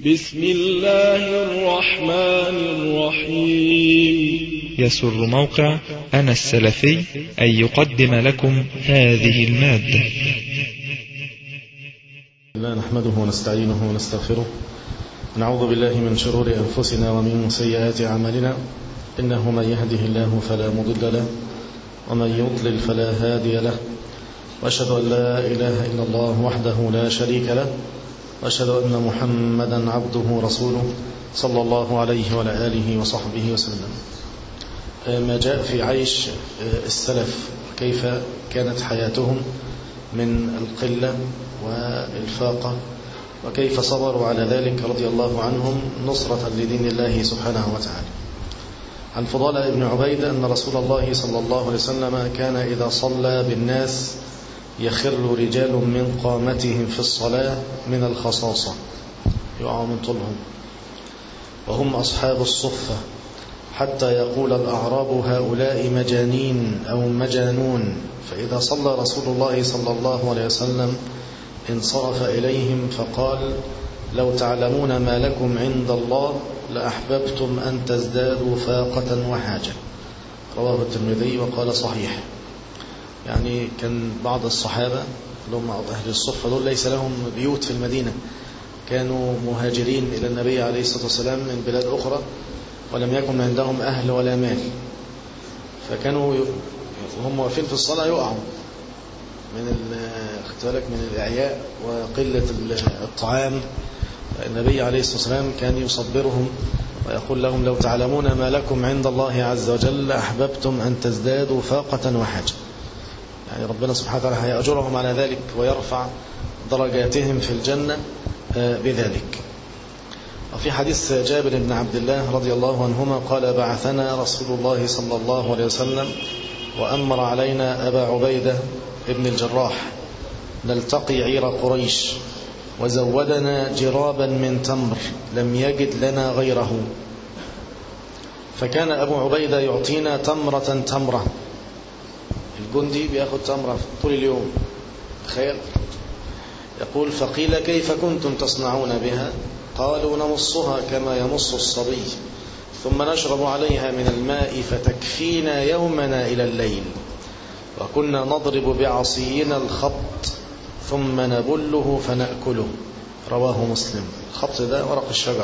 بسم الله الرحمن الرحيم يسر موقع أنا السلفي أن يقدم لكم هذه المادة لا نحمده ونستعينه ونستغفره نعوذ بالله من شرور أنفسنا ومن سيئات أعمالنا إنه من يهده الله فلا مضل له ومن يضلل فلا هادي له وأشهد أن لا إله إلا الله وحده لا شريك له وأشهد أن محمدا عبده ورسوله صلى الله عليه وعلى آله وصحبه وسلم ما جاء في عيش السلف كيف كانت حياتهم من القلة والفاقة وكيف صبروا على ذلك رضي الله عنهم نصرة لدين الله سبحانه وتعالى عن فضالة بن عبيد أن رسول الله صلى الله عليه وسلم كان إذا صلى بالناس يخر رجال من قامتهم في الصلاة من الخصاصة يقعوا من طولهم وهم أصحاب الصفة حتى يقول الأعراب هؤلاء مجانين أو مجانون فإذا صلى رسول الله صلى الله عليه وسلم انصرف إليهم فقال لو تعلمون ما لكم عند الله لأحببتم أن تزدادوا فاقة وحاجة رواه الترمذي وقال صحيح يعني كان بعض الصحابة اللي هم أهل الصفة دول ليس لهم بيوت في المدينة كانوا مهاجرين إلى النبي عليه الصلاة والسلام من بلاد أخرى ولم يكن عندهم أهل ولا مال فكانوا وهم واقفين في الصلاة يقعوا من بالك من الإعياء وقلة الطعام النبي عليه الصلاة والسلام كان يصبرهم ويقول لهم لو تعلمون ما لكم عند الله عز وجل أحببتم أن تزدادوا فاقة وحاجة يعني ربنا سبحانه وتعالى هيأجرهم على ذلك ويرفع درجاتهم في الجنة بذلك وفي حديث جابر بن عبد الله رضي الله عنهما قال بعثنا رسول الله صلى الله عليه وسلم وأمر علينا أبا عبيدة ابن الجراح نلتقي عير قريش وزودنا جرابا من تمر لم يجد لنا غيره فكان أبو عبيدة يعطينا تمرة تمرة الجندي بياخد تمرة طول اليوم تخيل يقول فقيل كيف كنتم تصنعون بها قالوا نمصها كما يمص الصبي ثم نشرب عليها من الماء فتكفينا يومنا إلى الليل وكنا نضرب بعصينا الخط ثم نبله فنأكله رواه مسلم الخط ده ورق الشجر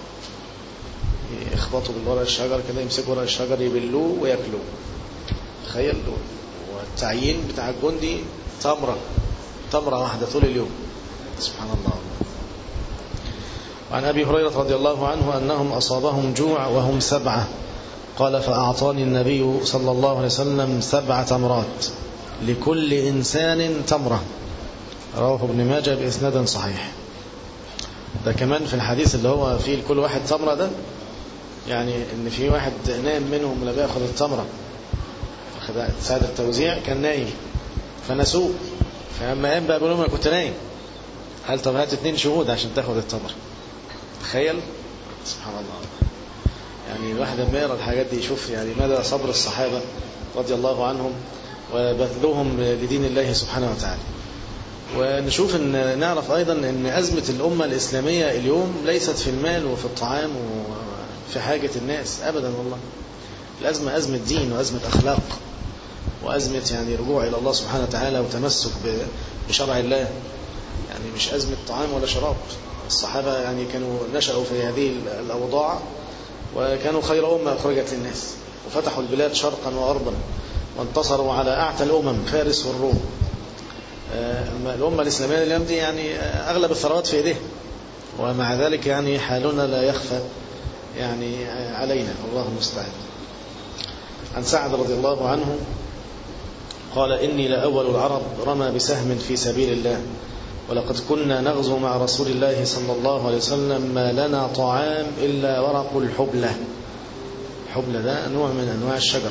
يخبطوا بالورق الشجر كده يمسكوا ورق الشجر يبلوه وياكلوه تخيل والتعيين بتاع الجندي تمرة تمرة واحدة طول اليوم سبحان الله وعن أبي هريرة رضي الله عنه أنهم أصابهم جوع وهم سبعة قال فأعطاني النبي صلى الله عليه وسلم سبع تمرات لكل إنسان تمرة رواه ابن ماجه بإسناد صحيح ده كمان في الحديث اللي هو فيه لكل واحد تمرة ده يعني ان في واحد نايم منهم لا بياخد التمرة ساعة التوزيع كان نايم فنسوه فلما قام بقى بيقول لهم انا كنت نايم قال طب هات اتنين شهود عشان تاخد التمرة تخيل سبحان الله يعني الواحد لما يقرا الحاجات دي يشوف يعني مدى صبر الصحابة رضي الله عنهم وبذلهم لدين الله سبحانه وتعالى ونشوف ان نعرف ايضا ان ازمة الامة الاسلامية اليوم ليست في المال وفي الطعام وفي حاجة الناس ابدا والله الازمة ازمة دين وازمة اخلاق وازمة يعني رجوع الى الله سبحانه وتعالى وتمسك بشرع الله يعني مش ازمة طعام ولا شراب الصحابة يعني كانوا نشأوا في هذه الاوضاع وكانوا خير أمة أخرجت للناس وفتحوا البلاد شرقا وغربا وانتصروا على أعتى الأمم فارس والروم الأمة الإسلامية اليوم دي يعني أغلب الثروات في إيديه ومع ذلك يعني حالنا لا يخفى يعني علينا الله المستعان عن سعد رضي الله عنه قال إني لأول العرب رمى بسهم في سبيل الله ولقد كنا نغزو مع رسول الله صلى الله عليه وسلم ما لنا طعام إلا ورق الحبلة الحبلة ده نوع من أنواع الشجر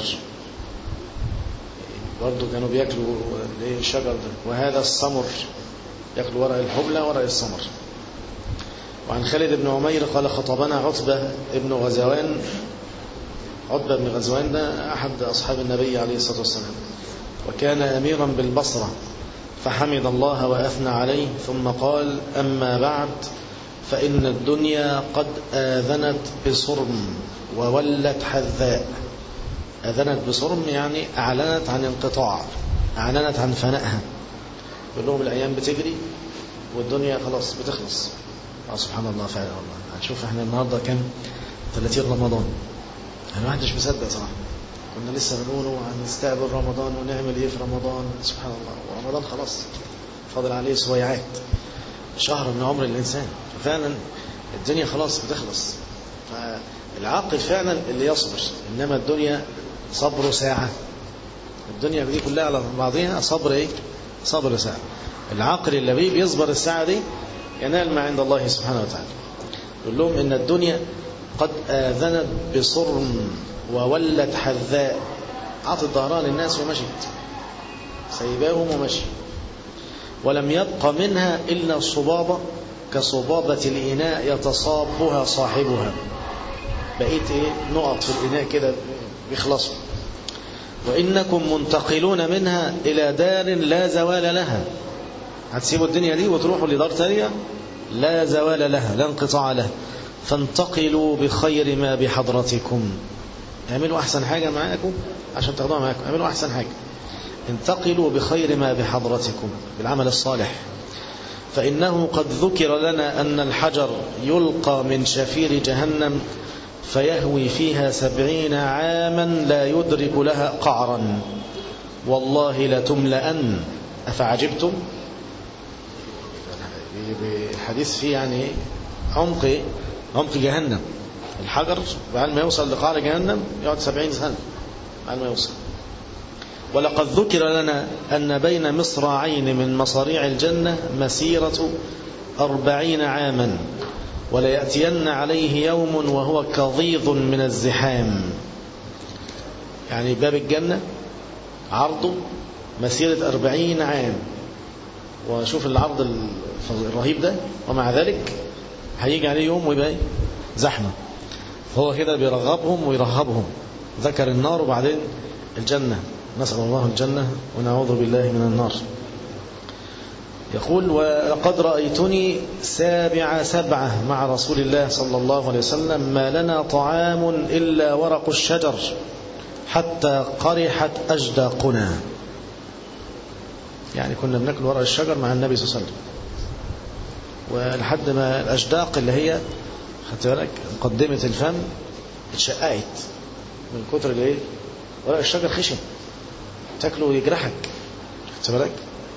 برضو كانوا بيأكلوا الشجر ده وهذا السمر يأكلوا ورق الحبلة ورق السمر وعن خالد بن عمير قال خطبنا عتبة ابن غزوان عتبة بن غزوان ده أحد أصحاب النبي عليه الصلاة والسلام وكان أميرا بالبصرة فحمد الله وأثنى عليه ثم قال أما بعد فإن الدنيا قد آذنت بصرم وولت حذاء آذنت بصرم يعني أعلنت عن انقطاع أعلنت عن فنائها يقول لهم الأيام بتجري والدنيا خلاص بتخلص آه سبحان الله فعلا والله هنشوف احنا النهاردة كم 30 رمضان أنا ما حدش مصدق صراحة كنا لسه بنقول هنستقبل رمضان ونعمل ايه في رمضان سبحان الله ورمضان خلاص فاضل عليه سويعات شهر من عمر الإنسان فعلا الدنيا خلاص بتخلص فالعاقل فعلا اللي يصبر إنما الدنيا صبر ساعة الدنيا دي كلها على بعضها صبر ايه صبر ساعة العاقل اللبيب يصبر الساعة دي ينال ما عند الله سبحانه وتعالى يقول لهم إن الدنيا قد آذنت بصرم وولت حذاء عطت ظهرها للناس ومشت سيباهم ومشي ولم يبق منها إلا صبابة كصبابة الإناء يتصابها صاحبها بقيت إيه نقط في الإناء كده بيخلصوا وإنكم منتقلون منها إلى دار لا زوال لها هتسيبوا الدنيا دي وتروحوا لدار تانية لا زوال لها لا انقطاع لها فانتقلوا بخير ما بحضرتكم اعملوا أحسن حاجة معاكم عشان تاخدوها معاكم اعملوا أحسن حاجة انتقلوا بخير ما بحضرتكم بالعمل الصالح فإنه قد ذكر لنا أن الحجر يلقى من شفير جهنم فيهوي فيها سبعين عاما لا يدرك لها قعرا والله لتملأن أفعجبتم بحديث فيه يعني عمق عمق جهنم الحجر بعد ما يوصل لقعر جهنم يقعد سبعين سنة بعد ما يوصل ولقد ذكر لنا أن بين مصراعين من مصاريع الجنة مسيرة أربعين عاما وليأتين عليه يوم وهو كظيظ من الزحام يعني باب الجنة عرضه مسيرة أربعين عام وشوف العرض الرهيب ده ومع ذلك هيجي عليه يوم ويبقى زحمة هو كده بيرغبهم ويرهبهم ذكر النار وبعدين الجنة نسأل الله الجنة ونعوذ بالله من النار يقول ولقد رأيتني سابع سبعة مع رسول الله صلى الله عليه وسلم ما لنا طعام إلا ورق الشجر حتى قرحت أجداقنا يعني كنا بناكل ورق الشجر مع النبي صلى الله عليه وسلم ولحد ما الأجداق اللي هي خدت بالك مقدمة الفم اتشققت من كتر الايه ورق الشجر خشن تاكله ويجرحك خدت بالك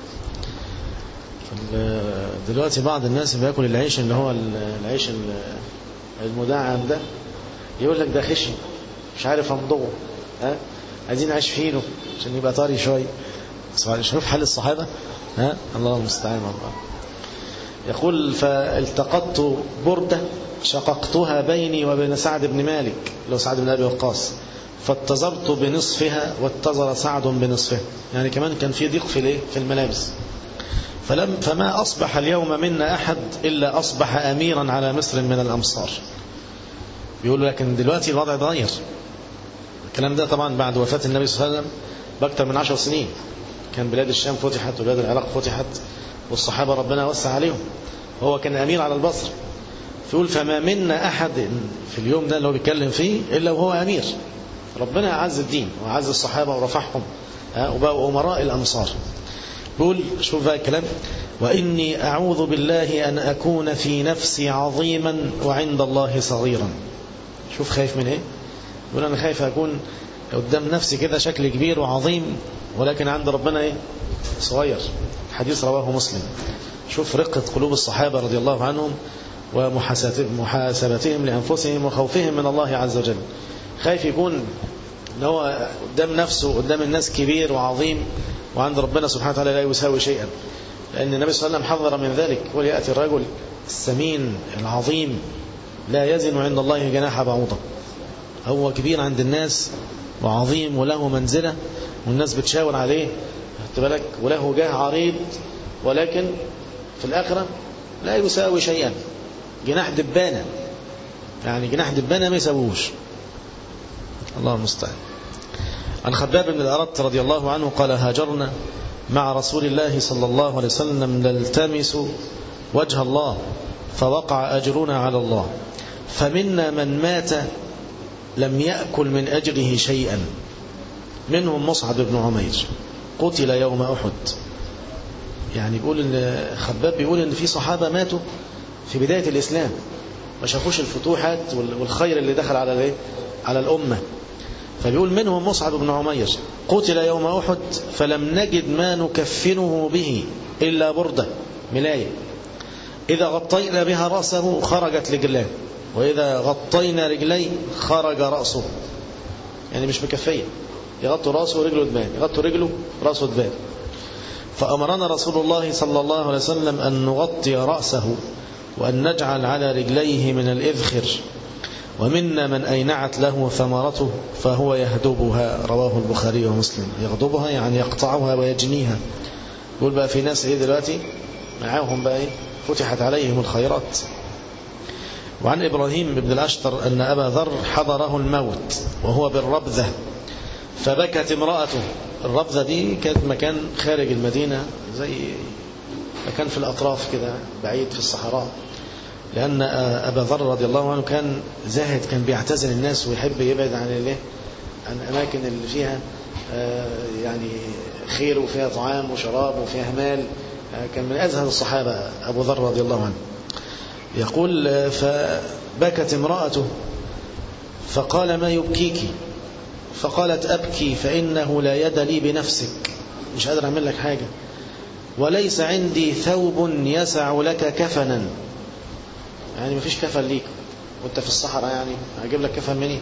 دلوقتي بعض الناس بياكل العيش اللي هو العيش المدعم ده يقول لك ده خشن مش عارف امضغه ها عايزين عيش فينه عشان يبقى طري شويه شوف حال الصحابه ها الله المستعان الله يقول فالتقطت بردة شققتها بيني وبين سعد بن مالك لو سعد بن أبي وقاص فاتزرت بنصفها واتزر سعد بنصفها يعني كمان كان في ضيق في الايه في الملابس فلم فما أصبح اليوم منا أحد إلا أصبح أميرا على مصر من الأمصار بيقولوا لكن دلوقتي الوضع اتغير الكلام ده طبعا بعد وفاة النبي صلى الله عليه وسلم بأكثر من عشر سنين كان بلاد الشام فتحت وبلاد العراق فتحت والصحابة ربنا وسع عليهم هو كان أمير على البصر فيقول فما منا أحد في اليوم ده اللي هو بيتكلم فيه إلا وهو أمير ربنا أعز الدين وأعز الصحابة ورفعهم وبقوا أمراء الأمصار بيقول شوف بقى الكلام وإني أعوذ بالله أن أكون في نفسي عظيما وعند الله صغيرا شوف خايف من إيه يقول أنا خايف أكون قدام نفسي كده شكل كبير وعظيم ولكن عند ربنا إيه صغير حديث رواه مسلم شوف رقة قلوب الصحابة رضي الله عنهم ومحاسبتهم لأنفسهم وخوفهم من الله عز وجل خايف يكون ان هو قدام نفسه قدام الناس كبير وعظيم وعند ربنا سبحانه وتعالى لا يساوي شيئا لأن النبي صلى الله عليه وسلم حذر من ذلك وليأتي الرجل السمين العظيم لا يزن عند الله جناح بعوضة هو كبير عند الناس وعظيم وله منزلة والناس بتشاور عليه خدت بالك وله جاه عريض ولكن في الآخرة لا يساوي شيئا جناح دبانة يعني جناح دبانة ما يساووش الله المستعان عن خباب بن الأرط رضي الله عنه قال هاجرنا مع رسول الله صلى الله عليه وسلم نلتمس وجه الله فوقع أجرنا على الله فمنا من مات لم يأكل من أجره شيئا منهم مصعب بن عمير قتل يوم أحد يعني بيقول إن خباب بيقول إن في صحابة ماتوا في بداية الإسلام ما شافوش الفتوحات والخير اللي دخل على الايه على الأمة فبيقول منهم مصعب بن عمير قتل يوم أحد فلم نجد ما نكفنه به إلا بردة ملاية إذا غطينا بها رأسه خرجت رجلاه وإذا غطينا رجليه خرج رأسه يعني مش مكفية يغطوا رأسه ورجله دبان يغطوا رجله رأسه دبان فأمرنا رسول الله صلى الله عليه وسلم أن نغطي رأسه وأن نجعل على رجليه من الإذخر ومنا من أينعت له ثمرته فهو يهدبها رواه البخاري ومسلم يغضبها يعني يقطعها ويجنيها يقول بقى في ناس ايه دلوقتي معاهم بقى ايه فتحت عليهم الخيرات وعن إبراهيم بن الأشتر أن أبا ذر حضره الموت وهو بالربذة فبكت امرأته الربذة دي كانت مكان خارج المدينة زي مكان في الأطراف كده بعيد في الصحراء لأن أبا ذر رضي الله عنه كان زاهد كان بيعتزل الناس ويحب يبعد عن الايه عن الأماكن اللي فيها يعني خير وفيها طعام وشراب وفيها مال كان من أزهد الصحابة أبو ذر رضي الله عنه يقول فبكت امرأته فقال ما يبكيك فقالت أبكي فإنه لا يد لي بنفسك مش قادر أعمل لك حاجة وليس عندي ثوب يسع لك كفنا يعني مفيش كفن ليك وانت في الصحراء يعني هجيب لك كفن مني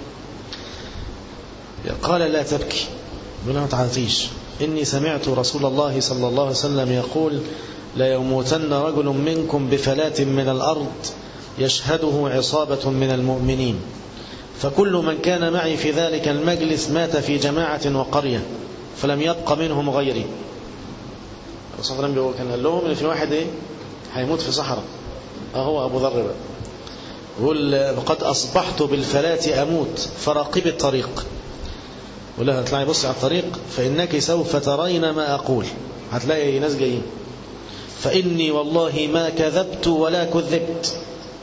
قال لا تبكي ولا ما تعطيش إني سمعت رسول الله صلى الله عليه وسلم يقول لا يموتن رجل منكم بفلاة من الأرض يشهده عصابة من المؤمنين فكل من كان معي في ذلك المجلس مات في جماعة وقرية فلم يبق منهم غيري الرسول صلى الله عليه وسلم كان قال لهم ان في واحد ايه هيموت في صحراء اهو ابو ذر بقى يقول وقد اصبحت بالفلاة اموت فراقب الطريق يقول لها اطلعي بصي على الطريق فانك سوف ترين ما اقول هتلاقي ناس جايين فاني والله ما كذبت ولا كذبت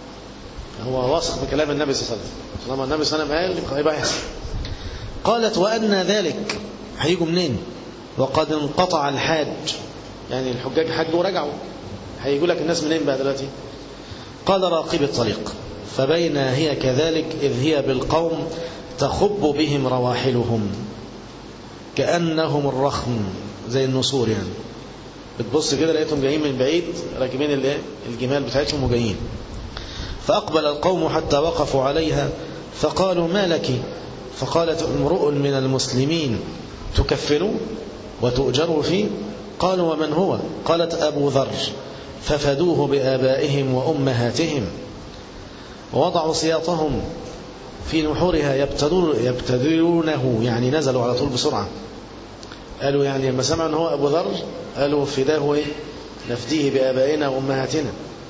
هو واثق بكلام النبي صلى الله عليه وسلم طالما النبي صلى الله عليه وسلم قال يبقى يحصل قالت وأن ذلك هيجوا منين وقد انقطع الحاج يعني الحجاج حجوا ورجعوا هيجوا لك الناس منين بقى دلوقتي قال راقب الطريق فبين هي كذلك إذ هي بالقوم تخب بهم رواحلهم كأنهم الرخم زي النسور يعني بتبص كده لقيتهم جايين من بعيد راكبين الجمال بتاعتهم وجايين فأقبل القوم حتى وقفوا عليها فقالوا ما لك فقالت امرؤ من المسلمين تكفنوا وتؤجروا فيه قالوا ومن هو قالت أبو ذر ففدوه بآبائهم وأمهاتهم ووضعوا سياطهم في نحورها يبتدرونه يعني نزلوا على طول بسرعة قالوا يعني لما سمعوا أنه هو أبو ذر قالوا فداه إيه نفديه بآبائنا وأمهاتنا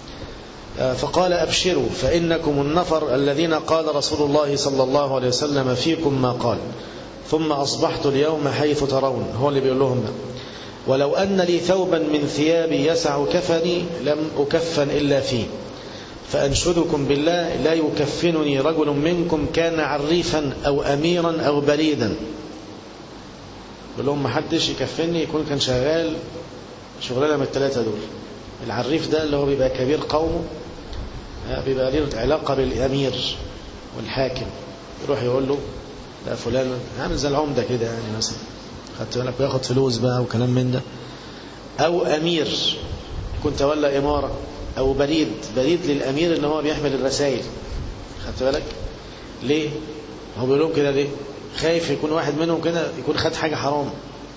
فقال أبشروا فإنكم النفر الذين قال رسول الله صلى الله عليه وسلم فيكم ما قال ثم أصبحت اليوم حيث ترون هو اللي بيقول لهم ولو أن لي ثوبا من ثيابي يسع كفني لم أكفن إلا فيه فأنشدكم بالله لا يكفنني رجل منكم كان عريفا أو أميرا أو بريدا بيقول لهم ما حدش يكفني يكون كان شغال شغلانه من الثلاثة دول العريف ده اللي هو بيبقى كبير قومه بيبقى له علاقة بالأمير والحاكم يروح يقول له لا فلان عامل زي العمدة كده يعني مثلا خدت بالك وياخد فلوس بقى وكلام من ده أو أمير يكون تولى إمارة أو بريد بريد للأمير إن هو بيحمل الرسائل خدت بالك ليه هو بيقول لهم كده ليه خايف يكون واحد منهم كده يكون خد حاجة حرام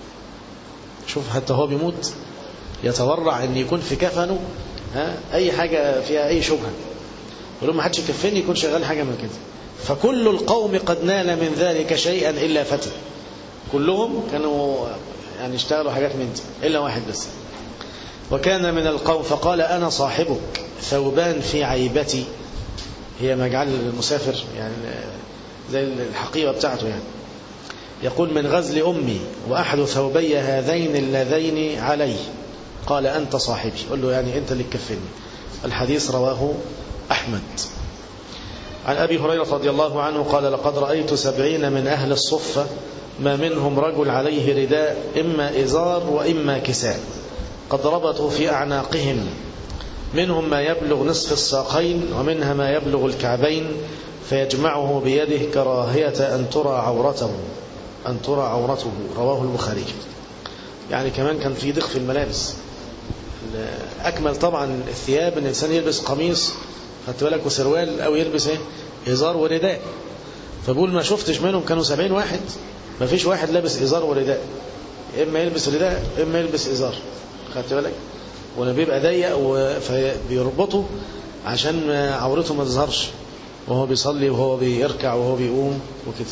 شوف حتى هو بيموت يتورع ان يكون في كفنه ها اي حاجة فيها اي شبهة يقول ما حدش يكفني يكون شغال حاجة من كده فكل القوم قد نال من ذلك شيئا الا فتى كلهم كانوا يعني اشتغلوا حاجات من دي الا واحد بس وكان من القوم فقال انا صاحبك ثوبان في عيبتي هي مجعل المسافر يعني زي الحقيبة بتاعته يعني يقول من غزل أمي وأحد ثوبي هذين اللذين علي قال أنت صاحبي قل له يعني أنت اللي تكفني الحديث رواه أحمد عن أبي هريرة رضي الله عنه قال لقد رأيت سبعين من أهل الصفة ما منهم رجل عليه رداء إما إزار وإما كساء قد ربطوا في أعناقهم منهم ما يبلغ نصف الساقين ومنها ما يبلغ الكعبين فيجمعه بيده كراهية أن ترى عورته أن ترى عورته رواه البخاري يعني كمان كان في ضيق في الملابس أكمل طبعا الثياب أن الإنسان يلبس قميص خدت بالك وسروال أو يلبس إيه إزار ورداء فبقول ما شفتش منهم كانوا سبعين واحد ما فيش واحد لابس إزار ورداء إما يلبس رداء إما يلبس إزار خدت بالك ولا بيبقى ضيق فبيربطه عشان عورته ما تظهرش وهو بيصلي وهو بيركع وهو بيقوم وكده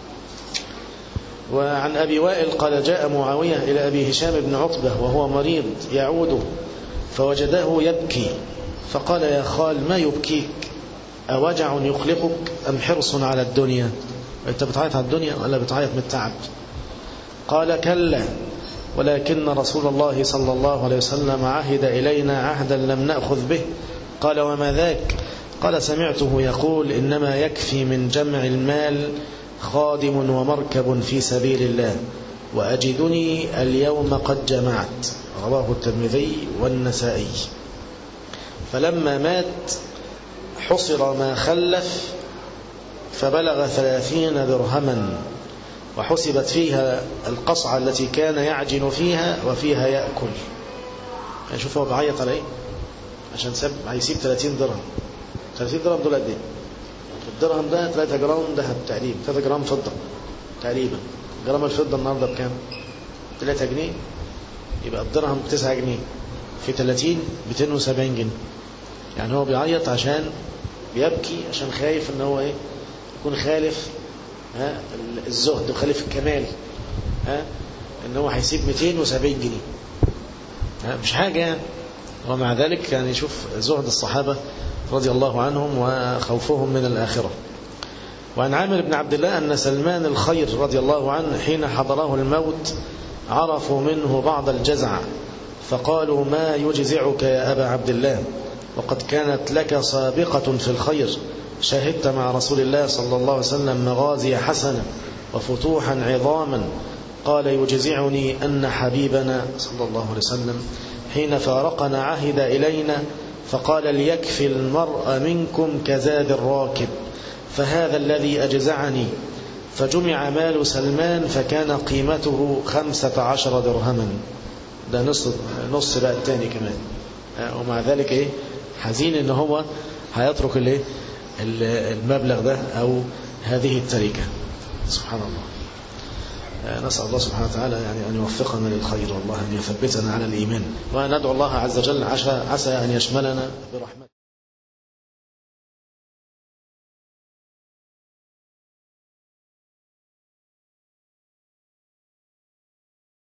وعن أبي وائل قال جاء معاوية إلى أبي هشام بن عطبة وهو مريض يعود فوجده يبكي فقال يا خال ما يبكيك أوجع يخلقك أم حرص على الدنيا أنت بتعيط على الدنيا ولا بتعيط من التعب قال كلا ولكن رسول الله صلى الله عليه وسلم عهد إلينا عهدا لم نأخذ به قال وما ذاك قال سمعته يقول إنما يكفي من جمع المال خادم ومركب في سبيل الله وأجدني اليوم قد جمعت رواه الترمذي والنسائي فلما مات حصر ما خلف فبلغ ثلاثين درهما وحسبت فيها القصعة التي كان يعجن فيها وفيها يأكل يعني شوف هو بعيط على ايه عشان سب هيسيب 30 درهم 30 درهم دول قد ايه الدرهم ده 3 جرام ذهب تقريبا 3 جرام فضة تقريبا جرام الفضة النهاردة بكام 3 جنيه يبقى الدرهم 9 جنيه في 30 270 جنيه يعني هو بيعيط عشان بيبكي عشان خايف ان هو ايه يكون خالف ها الزهد وخالف الكمال ها ان هو هيسيب 270 جنيه ها مش حاجة يعني ومع ذلك يعني شوف زهد الصحابة رضي الله عنهم وخوفهم من الآخرة وعن عامر بن عبد الله أن سلمان الخير رضي الله عنه حين حضره الموت عرفوا منه بعض الجزع فقالوا ما يجزعك يا أبا عبد الله وقد كانت لك سابقة في الخير شهدت مع رسول الله صلى الله عليه وسلم مغازي حسنة وفتوحا عظاما قال يجزعني أن حبيبنا صلى الله عليه وسلم حين فارقنا عهد إلينا فقال ليكفي المرء منكم كزاد الراكب فهذا الذي أجزعني فجمع مال سلمان فكان قيمته خمسة عشر درهما ده نص, نص بقى التاني كمان ومع ذلك ايه حزين ان هو هيترك الايه المبلغ ده او هذه التركة سبحان الله نسأل الله سبحانه وتعالى يعني أن يوفقنا للخير والله أن يثبتنا على الإيمان وندعو الله عز وجل عسى أن يشملنا برحمته